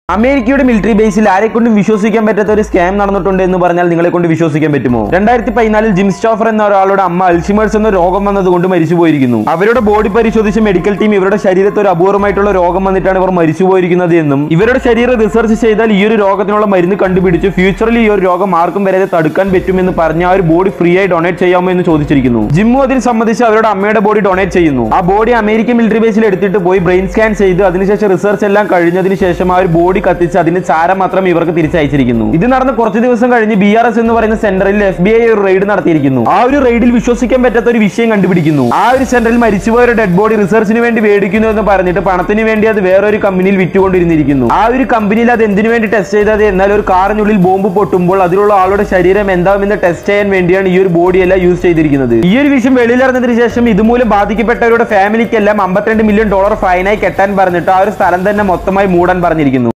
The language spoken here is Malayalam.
അമേരിക്കയുടെ മിലിറ്ററി ബേസിൽ ആരെ കൊണ്ടും വിശ്വസിക്കാൻ പറ്റാത്ത ഒരു സ്കാം നടന്നിട്ടുണ്ട് എന്ന് പറഞ്ഞാൽ നിങ്ങളെ കൊണ്ട് വിശ്വസിക്കാൻ പറ്റുമോ രണ്ടായിരത്തി പതിനാലിൽ ജിം സ്റ്റോഫർ എന്ന ഒരാളുടെ അമ്മ അൽഷിമേഴ്സ് എന്ന രോഗം വന്നതുകൊണ്ട് മരിച്ചു പോയിരിക്കുന്നു അവരുടെ ബോഡി പരിശോധിച്ച മെഡിക്കൽ ടീം ഇവരുടെ ശരീരത്തിൽ ഒരു അപൂർവമായിട്ടുള്ള രോഗം വന്നിട്ടാണ് ഇവർ മരിച്ചു പോയിരിക്കുന്നത് എന്നും ഇവരുടെ ശരീരം റിസർച്ച് ചെയ്താൽ ഈ ഒരു രോഗത്തിനുള്ള മരുന്ന് കണ്ടുപിടിച്ച് ഫ്യൂച്ചറിൽ ഈ ഒരു രോഗം ആർക്കും വരാതെ തടുക്കാൻ പറ്റുമെന്ന് പറഞ്ഞ് ആ ഒരു ബോഡി ഫ്രീ ആയി ഡൊണേറ്റ് ചെയ്യാമോ എന്ന് ചോദിച്ചിരിക്കുന്നു ജിമ്മു അതിന് സംബന്ധിച്ച് അവരുടെ അമ്മയുടെ ബോഡി ഡൊണേറ്റ് ചെയ്യുന്നു ആ ബോഡി അമേരിക്കൻ മിലിറ്ററി ബേസിൽ എടുത്തിട്ട് പോയി ബ്രെയിൻ സ്കാൻ ചെയ്ത് അതിനുശേഷം റിസർച്ച് എല്ലാം കഴിഞ്ഞതിന് ശേഷം ആ ഒരു ബോഡി കത്തിച്ച് അതിന്റെ ചാരം മാത്രം ഇവർക്ക് തിരിച്ചയച്ചിരിക്കുന്നു ഇത് നടന്ന് കുറച്ച് ദിവസം കഴിഞ്ഞ് ബി ആർ എസ് എന്ന് പറയുന്ന സെന്ററിൽ എഫ് ബി ഐ ഒരു റെയ്ഡ് നടത്തിയിരിക്കുന്നു ആ ഒരു റെയ്ഡിൽ വിശ്വസിക്കാൻ പറ്റാത്ത ഒരു വിഷയം കണ്ടുപിടിക്കുന്നു ആ ഒരു സെന്ററിൽ മരിച്ചുപോയ ഒരു ഡെഡ് ബോഡി റിസർച്ചിന് വേണ്ടി മേടിക്കുന്നു എന്ന് പറഞ്ഞിട്ട് പണത്തിന് വേണ്ടി അത് വേറൊരു കമ്പനിയിൽ വിറ്റുകൊണ്ടിരുന്നിരിക്കുന്നു ആ ഒരു കമ്പനിയിൽ അത് എന്തിനു വേണ്ടി ടെസ്റ്റ് ചെയ്തത് എന്നാൽ ഒരു കാറിനുള്ളിൽ ബോംബ് പൊട്ടുമ്പോൾ അതിലുള്ള ആളുടെ ശരീരം എന്താവുമെന്ന് ടെസ്റ്റ് ചെയ്യാൻ വേണ്ടിയാണ് ഈ ഒരു ബോഡി എല്ലാം യൂസ് ചെയ്തിരിക്കുന്നത് ഈ ഒരു വിഷയം വെളിയിലിറങ്ങുന്നതിന് ശേഷം ഇതുമൂലം ബാധിക്കപ്പെട്ടവരുടെ ഫാമിലിക്കെല്ലാം അമ്പത്തിരണ്ട് മില്യൺ ഡോളർ ഫൈനായി കെട്ടാൻ പറഞ്ഞിട്ട് ആ ഒരു സ്ഥലം തന്നെ മൊത്തമായി മൂടാൻ പറഞ്ഞിരിക്കുന്നു